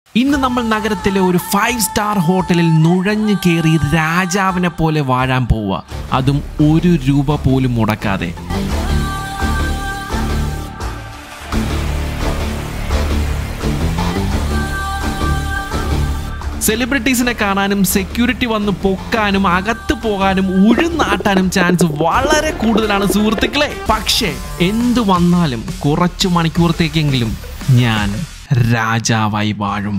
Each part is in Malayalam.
ഇന്ന് നമ്മൾ നഗരത്തിലെ ഒരു ഫൈവ് സ്റ്റാർ ഹോട്ടലിൽ നുഴഞ്ഞു കയറി രാജാവിനെ പോലെ വാഴാൻ പോവുക അതും ഒരു രൂപ പോലും മുടക്കാതെ സെലിബ്രിറ്റീസിനെ കാണാനും സെക്യൂരിറ്റി വന്ന് പൊക്കാനും അകത്ത് പോകാനും ഉഴുന്നാട്ടാനും ചാൻസ് വളരെ കൂടുതലാണ് സുഹൃത്തുക്കളെ പക്ഷേ എന്തു വന്നാലും കുറച്ചു മണിക്കൂറത്തേക്കെങ്കിലും ഞാൻ രാജാവായി വാഴും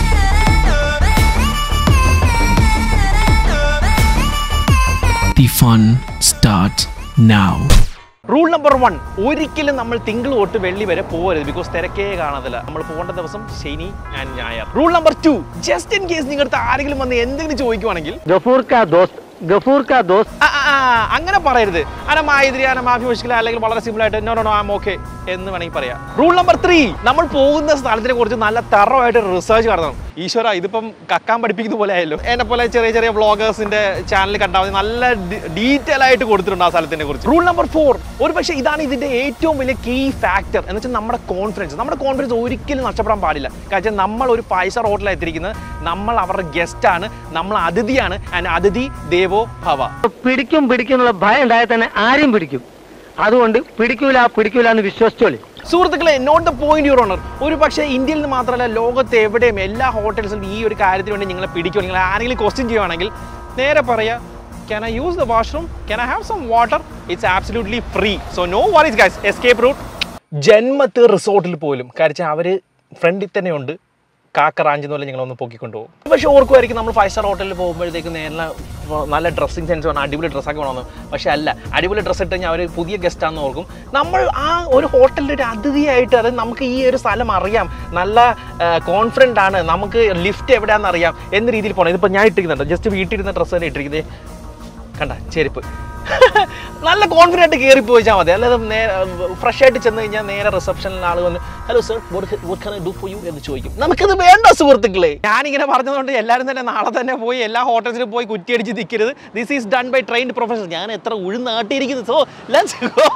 the fun start now rule number one ഒരിക്കലും നമ്മൾ തിങ്കൾ തൊട്ട് വെള്ളി വരെ പോകരുത് ബിക്കോസ് തിരക്കേ കാണത്തില്ല നമ്മൾ പോകേണ്ട ദിവസം ശനി ആൻഡ് ഞായർ rule number two just in case നിങ്ങളുടെ ആരെങ്കിലും വന്ന് എന്തെങ്കിലും ചോദിക്കുവാണെങ്കിൽ गफूर का दोस्त गफूर का दोस्त ആ, ആ, ആ, അങ്ങനെ പറയരുത് അനമാതിരി അനമാഫി മുഷ്കില അല്ലെങ്കിൽ വളരെ സിമ്പിൾ ആയിട്ട് no no no um okay എന്ന് വേണമെങ്കിൽ പറയാം റൂൾ നമ്പർ ത്രീ നമ്മൾ പോകുന്ന സ്ഥലത്തിനെ കുറിച്ച് നല്ല തെറവായിട്ട് റിസർച്ച് നടത്തണം ഈശ്വര ഇതിപ്പം കക്കാൻ പഠിപ്പിക്കുന്ന പോലെ ആയല്ലോ എന്നെ പോലെ ചെറിയ ചെറിയ വ്ളോഗേഴ്സിന്റെ ചാനൽ കണ്ടാൽ മതി നല്ല ഡീറ്റെയിൽ ആയിട്ട് കൊടുത്തിട്ടുണ്ട് ആ സ്ഥലത്തിനെ കുറിച്ച് റൂൾ നമ്പർ ഫോർ ഒരു പക്ഷേ ഇതാണ് ഇതിന്റെ ഏറ്റവും വലിയ കീ ഫാക്ടർ എന്ന് വെച്ചാൽ നമ്മുടെ കോൺഫിഡൻസ് നമ്മുടെ കോൺഫിഡൻസ് ഒരിക്കലും നഷ്ടപ്പെടാൻ പാടില്ല കാരണം നമ്മൾ ഒരു ഫൈവ് സ്റ്റാർ ഹോട്ടലിൽ എത്തിയിരിക്കുന്നത് നമ്മൾ അവരുടെ ഗസ്റ്റ് ആണ് നമ്മൾ അതിഥിയാണ് ആൻഡ് അതിഥി ദേവോ ഭവ പിടിക്കും പിടിക്കും എന്നുള്ള ഭയം ഉണ്ടായാൽ തന്നെ ആരെയും പിടിക്കും അതുകൊണ്ട് പിടിക്കൂല പിടിക്കൂല എന്ന് വിശ്വസിച്ചോളി സുഹൃത്തുക്കളെ not the point your honour ഒരു പക്ഷേ ഇന്ത്യയിൽ നിന്ന് മാത്രമല്ല ലോകത്ത് എവിടെയും എല്ലാ ഹോട്ടൽസിലും ഈ ഒരു കാര്യത്തിന് വേണ്ടി നിങ്ങളെ പിടിക്കും നിങ്ങൾ ആരെങ്കിലും ക്വസ്റ്റ്യൻ ചെയ്യുവാണെങ്കിൽ നേരെ പറയാ can I use the washroom can I have some water it's absolutely free so no worries guys escape route ജന്മത്ത് റിസോർട്ടിൽ പോലും കാര്യം അവർ ഫ്രണ്ടിൽ തന്നെ ഉണ്ട് കാക്ക റാഞ്ചി പോലെ നിങ്ങളൊന്ന് പൊക്കിക്കൊണ്ടുപോകും പക്ഷെ ഓർക്കുമായിരിക്കും നമ്മൾ ഫൈവ് സ്റ്റാർ ഹോട്ടലിൽ പോകുമ്പോഴത്തേക്ക് നേരെ നല്ല ഡ്രസ്സിങ് സെൻസ് വേണം അടിപൊളി ഡ്രസ്സൊക്കെ വേണമെന്ന് പക്ഷെ അല്ല അടിപൊളി ഡ്രസ്സ് ഇട്ട് കഴിഞ്ഞാൽ അവർ പുതിയ ഗസ്റ്റ് ആണെന്ന് ഓർക്കും നമ്മൾ ആ ഒരു ഹോട്ടലിൻ്റെ ഒരു അതിഥിയായിട്ട് അത് നമുക്ക് ഈ ഒരു സ്ഥലം അറിയാം നല്ല കോൺഫിഡൻ്റ് ആണ് നമുക്ക് ലിഫ്റ്റ് എവിടെയാണെന്ന് അറിയാം എന്ന രീതിയിൽ പോകണം ഇതിപ്പോൾ ഞാൻ ഇട്ടിരിക്കുന്നുണ്ട് ജസ്റ്റ് വീട്ടിലിരുന്ന ഡ്രസ്സ് തന്നെ ഇട്ടിരിക്കുന്നത് കണ്ട ചെരുപ്പ് നല്ല കോൺഫിഡൻ്റ് ആയിട്ട് കയറി പോയിച്ചാൽ മതി അല്ലാതെ നേരെ ഫ്രഷ് ആയിട്ട് ചെന്ന് കഴിഞ്ഞാൽ നേരെ റിസപ്ഷനിൽ ആൾ വന്ന് hello sir what can I do for you എന്ന് ചോദിക്കും നമുക്കത് വേണ്ട സുഹൃത്തുക്കളെ ഞാനിങ്ങനെ പറഞ്ഞതുകൊണ്ട് എല്ലാവരും തന്നെ നാളെ തന്നെ പോയി എല്ലാ ഹോട്ടൽസിലും പോയി കുറ്റിയടിച്ച് നിൽക്കരുത് this is done by trained professional ഞാൻ എത്ര ഉഴുന്നാട്ടിയിരിക്കുന്നത് സോ ലെറ്റ്സ് ഗോ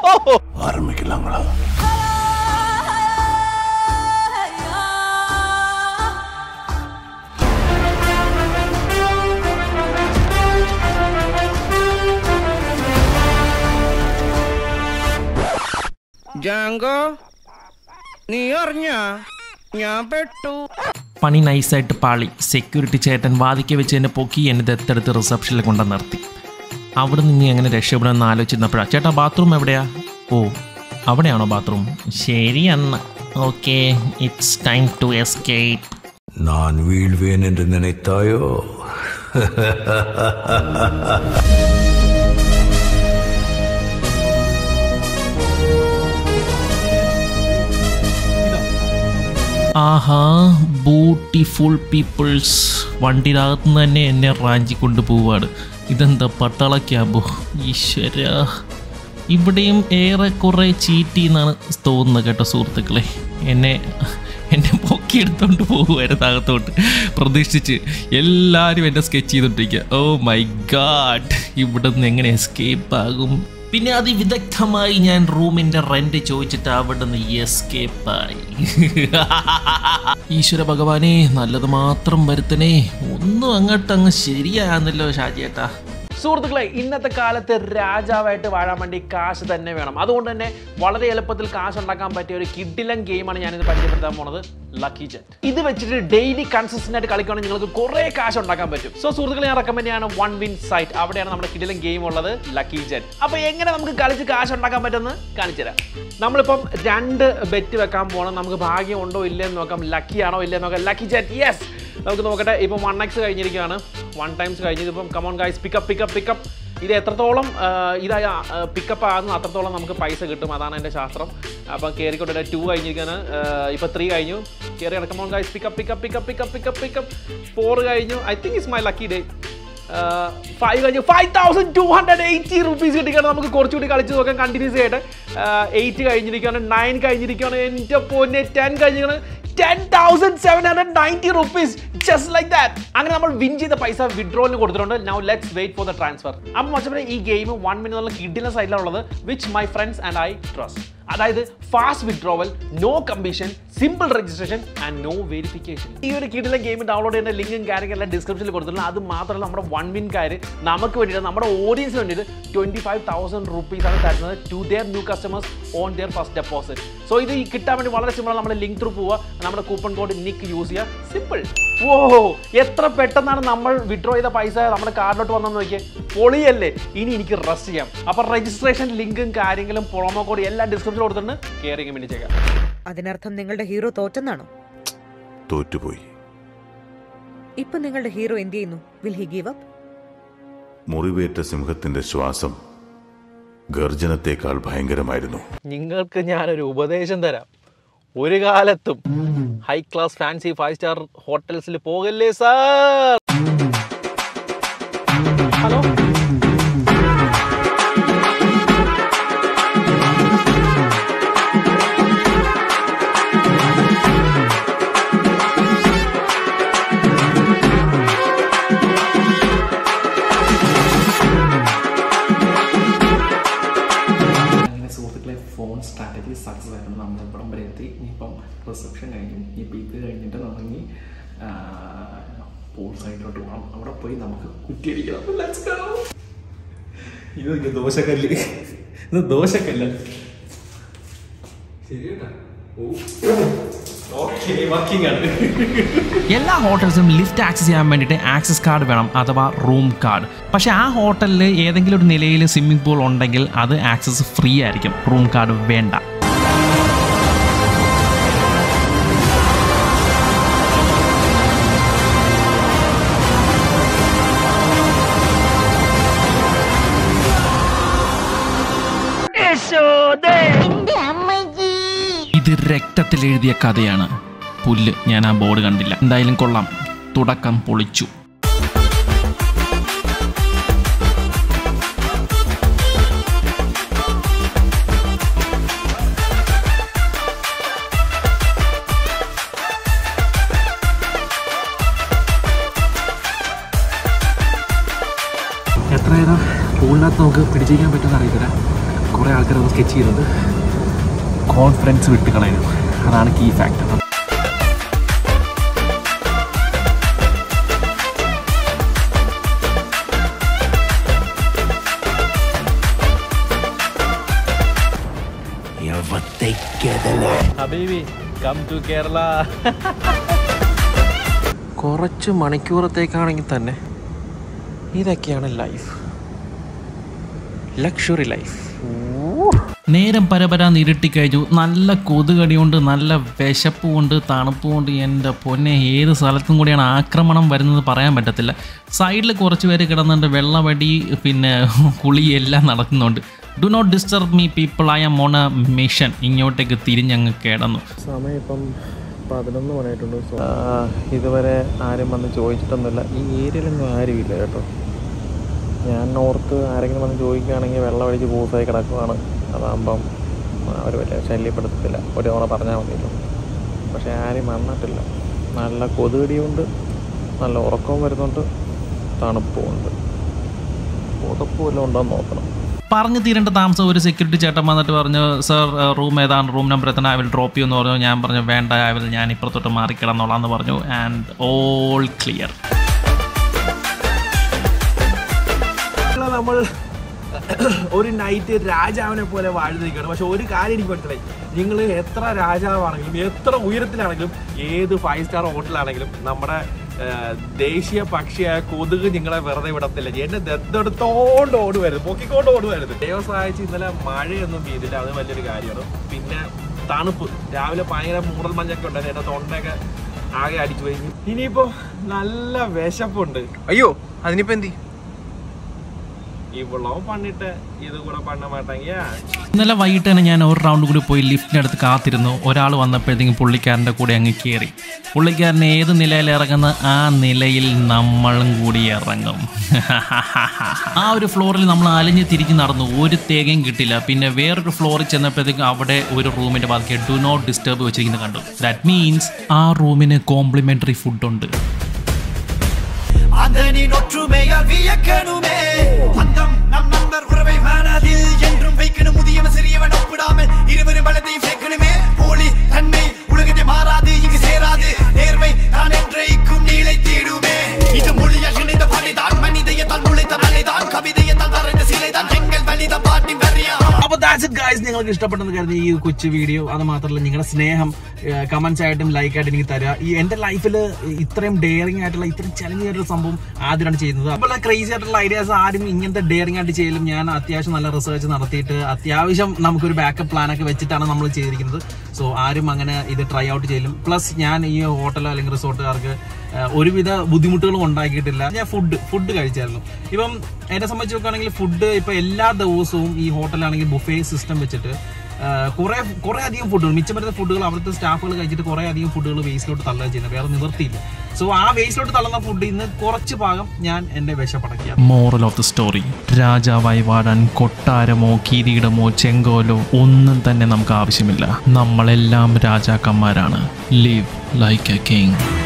ജാങ്കോ നീ അറിഞ്ഞ ഞാൻ പെട്ടു പണി നൈസായിട്ട് പാളി സെക്യൂരിറ്റി ചേട്ടൻ വാതിക്ക വെച്ച് എന്നെ പൊക്കി എന്നെ ദത്തെടുത്ത് റിസപ്ഷനിൽ കൊണ്ടു നിർത്തി അവിടെ നിന്ന് എങ്ങനെ രക്ഷപ്പെടുമെന്ന് ആലോചിച്ചിരുന്നപ്പോഴാ ചേട്ടാ ബാത്റൂം എവിടെയാ ഓ അവിടെയാണോ ബാത്റൂം ശരി അന്ന് okay it's time to escape நான் வீழ்வேன் என்று நினைத்தாயோ ആഹാ ബ്യൂട്ടിഫുൾ പീപ്പിൾസ് വണ്ടിയിനകത്ത് നിന്ന് തന്നെ എന്നെ റാഞ്ചി കൊണ്ടുപോവാണ് ഇതെന്താ പട്ടാള ക്യാബോ ഈശ്വര ഇവിടെയും ഏറെക്കുറെ ചീറ്റി എന്നാണ് തോന്നുന്നത് കേട്ടോ സുഹൃത്തുക്കളെ എന്നെ എന്നെ പൊക്കിയെടുത്തോണ്ട് പോകുമായിരുന്നു അകത്തോട്ട് പ്രതീക്ഷിച്ച് എല്ലാവരും എന്നെ സ്കെച്ച് ചെയ്തോണ്ടിരിക്കുക ഓ മൈ ഗാഡ് ഇവിടെ നിന്ന് എങ്ങനെ എസ്കേപ്പ് ആകും പിന്നെ അതിവിദഗ്ധമായി ഞാൻ റൂമിന്റെ റെന്റ് ചോദിച്ചിട്ട് അവിടെ നിന്ന് എസ്കേപ്പായി ഈശ്വര ഭഗവാനെ നല്ലത് മാത്രം വരുത്തണേ ഒന്നും അങ്ങോട്ട് അങ്ങ് ശരിയാകുന്നല്ലോ ഷാജിയേട്ടാ സുഹൃത്തുക്കളെ ഇന്നത്തെ കാലത്ത് രാജാവായിട്ട് വാഴാൻ വേണ്ടി കാശ് തന്നെ വേണം അതുകൊണ്ട് തന്നെ വളരെ എളുപ്പത്തിൽ കാശ് ഉണ്ടാക്കാൻ പറ്റിയ ഒരു കിഡിലൻ ഗെയിമാണ് ഞാനിത് പരിചയപ്പെടുത്താൻ പോണത് ലക്കി ജെറ്റ് ഇത് വെച്ചിട്ട് ഡെയിലി കൺസിസ്റ്റന്റ് ആയിട്ട് കളിക്കുകയാണെങ്കിൽ നിങ്ങൾക്ക് കുറേ കാശ് ഉണ്ടാക്കാൻ പറ്റും സോ സുഹൃത്തുക്കളെ ഞാൻ റെക്കമെൻഡ് ചെയ്യാണ് വൺ വിൻ സൈറ്റ് അവിടെയാണ് നമ്മുടെ കിഡിലൻ ഗെയിം ഉള്ളത് ലക്കി ജെറ്റ് അപ്പോൾ എങ്ങനെ നമുക്ക് കളിച്ച് കാശ് ഉണ്ടാക്കാൻ പറ്റുമെന്ന് കാണിച്ചു തരാം നമ്മളിപ്പം രണ്ട് ബെറ്റ് വെക്കാൻ പോകണം നമുക്ക് ഭാഗ്യം ഉണ്ടോ ഇല്ലയെന്ന് നോക്കാം ലക്കി ആണോ ഇല്ലയെന്ന് നോക്കാം ലക്കി ജെറ്റ് യെസ് നമുക്ക് നോക്കട്ടെ ഇപ്പം വൺ എക്സ് കഴിഞ്ഞിരിക്കുകയാണ് വൺ ടൈംസ് കഴിഞ്ഞത് ഇപ്പം come on guys pick up pick up pick up ഇത് എത്രത്തോളം ആ, ഇതായ പിക്കപ്പ് ആകുന്നു അത്രത്തോളം നമുക്ക് പൈസ കിട്ടും അതാണ് എൻ്റെ ശാസ്ത്രം അപ്പം കയറിക്കൊണ്ടിട്ട് ടു കഴിഞ്ഞിരിക്കുകയാണ് ഇപ്പം ത്രീ കഴിഞ്ഞു കയറി come on guys pick up pick up pick up pick up pick up pick up four കഴിഞ്ഞു I think is my lucky day five കഴിഞ്ഞു five thousand two hundred eighty rupees കിട്ടിക്കാണ് നമുക്ക് കുറച്ചുകൂടി കളിച്ച് നോക്കാം കണ്ടിന്യൂസ് ആയിട്ട് എയ്റ്റ് കഴിഞ്ഞിരിക്കുകയാണ് നയൻ കഴിഞ്ഞിരിക്കുകയാണ് എൻ്റെ പൊന്നെ ടെൻ കഴിഞ്ഞിരിക്കുകയാണ് ten thousand seven hundred ninety rupees just like that അങ്ങനെ നമ്മൾ വിൻ ചെയ്ത പൈസ വിഡ്രോളിന് കൊടുത്തിട്ടുണ്ട് now let's wait for the transfer അപ്പോൾ മച്ചപ്പനെ ഈ ഗെയിം വൺ മിനിറ്റ് എന്നുള്ള കിഡിലെ സൈഡിലുള്ളത് which my friends and I trust അതായത് fast withdrawal no commission simple registration and no verification ഈ ഒരു കിടിലെ ഗെയിം ഡൗൺലോഡ് ചെയ്യുന്ന ലിങ്കും കാര്യങ്ങളെല്ലാം ഡിസ്ക്രിപ്ഷനിൽ കൊടുത്തിട്ടുണ്ട് അത് മാത്രമല്ല നമ്മുടെ വൺ വിൻകാർ നമുക്ക് വേണ്ടിയിട്ട് നമ്മുടെ ഓഡിയൻസിന് വേണ്ടിയിട്ട് ട്വൻറ്റി ഫൈവ് തൗസൻഡ് റുപ്പീസ് ആണ് തരുന്നത് to their new customers on their first deposit so ഇത് ഈ കിട്ടാൻ വേണ്ടി വളരെ സിമ്പിൾ നമ്മുടെ ലിങ്ക് ത്രൂ പോവുക നമ്മുടെ കൂപ്പൺ കോഡ് നിക്ക് യൂസ് ചെയ്യുക സിമ്പിൾ ഓ എത്ര പെട്ടെന്നാണ് നമ്മൾ വിഡ്രോ ചെയ്ത പൈസ നമ്മുടെ കാർഡിലോട്ട് വന്നെന്ന് നോക്കിയേ പൊളിയല്ലേ ഇനി എനിക്ക് റെസ്റ്റ് ചെയ്യാം അപ്പോൾ രജിസ്ട്രേഷൻ ലിങ്കും കാര്യങ്ങളും പ്രൊമോ കോഡ് എല്ലാം ഡിസ്ക്രിപ്ഷനിൽ കൊടുത്തിട്ടുണ്ട് കയറി വേണ്ടി ചെയ്യാം അതിനർത്ഥം നിങ്ങളുടെ ഹീറോ തോറ്റെന്നാണോ തോറ്റുപോയി ഇപ്പൊ നിങ്ങളുടെ ഹീറോ എന്ത് ചെയ്യുന്നു വിൽ ഹി ഗീവ് അപ്പ് മുറിവേറ്റ സിംഹത്തിന്റെ ശ്വാസം ഗർജനത്തേക്കാൾ ഭയങ്കരമായിരുന്നു നിങ്ങൾക്ക് ഞാനൊരു ഉപദേശം തരാം ഒരു കാലത്തും high class fancy five star ഹോട്ടൽസിൽ പോകല്ലേ സാർ ഹലോ അങ്ങനെ സുഹൃത്തുക്കളെ ഫോൺ സ്ട്രാറ്റജി സക്സസ് ആയിരുന്നു നമ്മൾ ഇവിടം വരെ എത്തി ഇനിയിപ്പം റിസപ്ഷൻ കഴിഞ്ഞു ഇനിയിപ്പോൾ ഇത് കഴിഞ്ഞിട്ട് തുടങ്ങി പോൾ സൈഡിലോട്ട് പോകണം അവിടെ പോയി നമുക്ക് കുറ്റിയടിക്കണം Let's go. ഇത് നോക്കിയേ, ദോശക്കല്ല് ഇത് ദോശക്കല്ല് എല്ലാ ഹോട്ടൽസിലും ലിഫ്റ്റ് ആക്സസ് ചെയ്യാൻ വേണ്ടിയിട്ട് ആക്സസ് കാർഡ് വേണം അഥവാ റൂം കാർഡ് പക്ഷെ ആ ഹോട്ടലിൽ ഏതെങ്കിലും ഒരു നിലയിൽ സ്വിമ്മിംഗ് പൂൾ ഉണ്ടെങ്കിൽ അത് ആക്സസ് ഫ്രീ ആയിരിക്കും റൂം കാർഡ് വേണ്ട ഇത് രക്തത്തിൽ എഴുതിയ കഥയാണ് പുല്ല് ഞാൻ ആ ബോർഡ് കണ്ടില്ല എന്തായാലും കൊള്ളാം തുടക്കം പൊളിച്ചു എത്ര നേരം പൂളിനകത്ത് നമുക്ക് പിടിച്ചിരിക്കാൻ പറ്റുമെന്ന് അറിയത്തില്ല കുറേ ആൾക്കാർ അത് സ്കെച്ച് ചെയ്യുന്നുണ്ട് കോൺഫിഡൻസ് വിട്ട് കളയുന്നു അതാണ് കീ ഫാക്ടർ ഹബീബി കം ടു കേരള കുറച്ച് മണിക്കൂറത്തേക്കാണെങ്കിൽ തന്നെ ഇതൊക്കെയാണ് ലൈഫ് ലക്ഷറി ലൈഫ് നേരം പരപരാന്ന് ഇരുട്ടിക്കഴിഞ്ഞു നല്ല കൊതുകടി കൊണ്ട് നല്ല വിശപ്പ് കൊണ്ട് തണുപ്പ് കൊണ്ട് എൻ്റെ പൊന്നെ ഏത് സ്ഥലത്തും കൂടിയാണ് ആക്രമണം വരുന്നത് പറയാൻ പറ്റത്തില്ല സൈഡിൽ കുറച്ച് പേര് കിടന്നുണ്ട് വെള്ളവടി പിന്നെ കുളി എല്ലാം നടക്കുന്നുണ്ട് do not disturb me people I'm on a mission ഇങ്ങോട്ടേക്ക് തിരിഞ്ഞങ്ങ് കിടന്നു സമയം ഇപ്പം പതിനൊന്ന് മണിയായിട്ടുണ്ട് സോ ഇതുവരെ ആരും വന്ന് ചോദിച്ചിട്ടൊന്നുമില്ല ഈ ഏരിയയിലൊന്നും ആരുമില്ല കേട്ടോ ഞാൻ ഓർത്ത് ആരെങ്കിലും വന്ന് ചോദിക്കുകയാണെങ്കിൽ വെള്ളം അടിച്ച് പൂസായി കിടക്കുവാണ് അതാകുമ്പം അവർ വലിയ ശല്യപ്പെടുത്തത്തില്ല ഒരു തവണ പറഞ്ഞാൽ മതിയല്ലോ പക്ഷേ ആരും വന്നിട്ടില്ല നല്ല കൊതുകടിയുണ്ട് നല്ല ഉറക്കവും വരുന്നുണ്ട് തണുപ്പുമുണ്ട് പുതപ്പ് വല്ലതും ഉണ്ടോ എന്ന് നോക്കണം പറഞ്ഞു തീരേണ്ട താമസം ഒരു സെക്യൂരിറ്റി ചേട്ടൻ വന്നിട്ട് പറഞ്ഞു സർ റൂം ഏതാണ് റൂം നമ്പർ എത്ര ഐ വിൽ ഡ്രോപ്പ് യു എന്ന് പറഞ്ഞു ഞാൻ പറഞ്ഞു വേണ്ട ഐ വിൽ ഞാൻ ഇപ്പുറത്തോട്ട് മാറി കിടന്നോളാം എന്ന് പറഞ്ഞു ആൻഡ് ഓൾ ക്ലിയർ നമ്മൾ ഒരു നൈറ്റ് രാജാവിനെ പോലെ വാഴുന്നിരിക്കുകയാണ് പക്ഷെ ഒരു കാര്യം എനിക്ക് മനസ്സിലായി നിങ്ങൾ എത്ര രാജാവാണെങ്കിലും എത്ര ഉയരത്തിലാണെങ്കിലും ഏത് ഫൈവ് സ്റ്റാർ ഹോട്ടലാണെങ്കിലും നമ്മുടെ ആ, ദേശീയ പക്ഷിയായ കൊതുക് നിങ്ങളെ വെറുതെ വിടത്തില്ല എന്നെ ദത്തെടുത്തോണ്ട് ഓടുമായിരുന്നു പൊക്കിക്കൊണ്ട് ഓടുമായിരുന്നു ദൈവം സഹായിച്ച് ഇന്നലെ മഴയൊന്നും പെയ്തില്ല അത് വലിയൊരു കാര്യമാണ് പിന്നെ തണുപ്പ് രാവിലെ ഭയങ്കര മൂടൽ മഞ്ഞൊക്കെ ഉണ്ടായിരുന്നു എന്റെ തൊണ്ടയൊക്കെ ആകെ അടിച്ചു പോയി ഇനിയിപ്പോ നല്ല വിശപ്പുണ്ട് അയ്യോ അതിനിപ്പോ എന്തി இவ்வளவு பண்ணிட்டு இது கூட பண்ண மாட்டாங்க ഇന്നലെ വൈകിട്ട് തന്നെ ഞാൻ ഒരു റൗണ്ട് കൂടി പോയി ലിഫ്റ്റിൻ്റെ അടുത്ത് കാത്തിരുന്നു ഒരാൾ വന്നപ്പോഴത്തേക്കും പുള്ളിക്കാരൻ്റെ കൂടെ അങ്ങ് കയറി പുള്ളിക്കാരൻ ഏത് നിലയിൽ ഇറങ്ങുന്ന ആ നിലയിൽ നമ്മളും കൂടി ഇറങ്ങും ആ ഒരു ഫ്ലോറിൽ നമ്മൾ അലിഞ്ഞ് തിരിഞ്ഞ് നടന്നു ഒരു തേകയും കിട്ടില്ല പിന്നെ വേറൊരു ഫ്ലോറിൽ ചെന്നപ്പോഴത്തേക്കും അവിടെ ഒരു റൂമിൻ്റെ ബാക്കി ഡു നോട്ട് ഡിസ്റ്റർബ് വെച്ചിരിക്കുന്നത് കണ്ടു ദാറ്റ് മീൻസ് ആ റൂമിന് കോംപ്ലിമെൻ്ററി ഫുഡുണ്ട് அந்தனின் ஒற்றுமையால் வியக்கணுமே அந்தம் நம் நண்பர் உறவை மனதில் என்றும் வைக்கணும் முதியவன் சிறியவன் ஒப்பிடாமல் இருவரும் பலத்தையும் சேர்க்கணுமே போலி தன்மை உலகத்தை மாறாது இங்கு சேராது நேர்மை தான் என்றைக்கும் நீளை தீடுமே இது மொழியால் இணைந்த பணிதான் மனிதயத்தால் முளைத்த மலைதான் கவிதையத்தால் வரைந்த சிலைதான் எங்கள் வலித பாட்டின் வரியா അപ്പൊ ദാറ്റ്സ് ഇറ്റ് ഗൈസ് നിങ്ങൾക്ക് ഇഷ്ടപ്പെട്ടെന്ന് കരുതി ഈ കൊച്ചു വീഡിയോ അത് മാത്രമല്ല നിങ്ങളുടെ സ്നേഹം കമന്റ്സ് ആയിട്ടും ലൈക്ക് ആയിട്ടും എനിക്ക് തരാം ഈ എന്റെ ലൈഫിൽ ഇത്രയും ഡെയറിംഗ് ആയിട്ടുള്ള ഇത്രയും ചലഞ്ച് ആയിട്ടുള്ള സംഭവം ആദ്യമാണ് ചെയ്യുന്നത് അപ്പോൾ ക്രേസി ആയിട്ടുള്ള ഐഡിയാസ് ആരും ഇങ്ങനത്തെ ഡെയറിംഗ് ആയിട്ട് ചെയ്യലും ഞാൻ അത്യാവശ്യം നല്ല റിസർച്ച് നടത്തിയിട്ട് അത്യാവശ്യം നമുക്കൊരു ബാക്കപ്പ് പ്ലാൻ ഒക്കെ വെച്ചിട്ടാണ് നമ്മൾ ചെയ്തിരിക്കുന്നത് സോ ആരും അങ്ങനെ ഇത് ട്രൈ ഔട്ട് ചെയ്യലും പ്ലസ് ഞാൻ ഈ ഹോട്ടലോ അല്ലെങ്കിൽ റിസോർട്ടുകാർക്ക് ഏഹ് ഒരുവിധ ബുദ്ധിമുട്ടുകളും ഉണ്ടാക്കിയിട്ടില്ല ഞാൻ ഫുഡ് ഫുഡ് കഴിച്ചായിരുന്നു ഇപ്പം എന്നെ സംബന്ധിച്ച് നോക്കുകയാണെങ്കിൽ ഫുഡ് ഇപ്പൊ എല്ലാ ദിവസവും ഈ ഹോട്ടലാണെങ്കിൽ ബുഫേ സിസ്റ്റം വെച്ചിട്ട് ഏഹ് കുറെ കുറെ അധികം ഫുഡുകൾ മിച്ചം വരുന്ന ഫുഡുകൾ അവിടുത്തെ സ്റ്റാഫുകൾ കഴിച്ചിട്ട് കുറെ അധികം ഫുഡുകൾ വേസ്റ്റിലോട്ട് തള്ളുക ചെയ്യുന്നത് വേറെ നിവർത്തിയില്ല സോ ആ വേസ്റ്റിലോട്ട് തള്ളുന്ന ഫുഡ് ഇന്ന് കുറച്ച് ഭാഗം ഞാൻ എന്റെ വിശപ്പടക്കിയ മോറൽ ഓഫ് ദ സ്റ്റോറി രാജാവായി വാഴാൻ കൊട്ടാരമോ കിരീടമോ ചെങ്കോലോ ഒന്നും തന്നെ നമുക്ക് ആവശ്യമില്ല നമ്മളെല്ലാം രാജാക്കന്മാരാണ് ലിവ് ലൈക്ക് എ കിങ്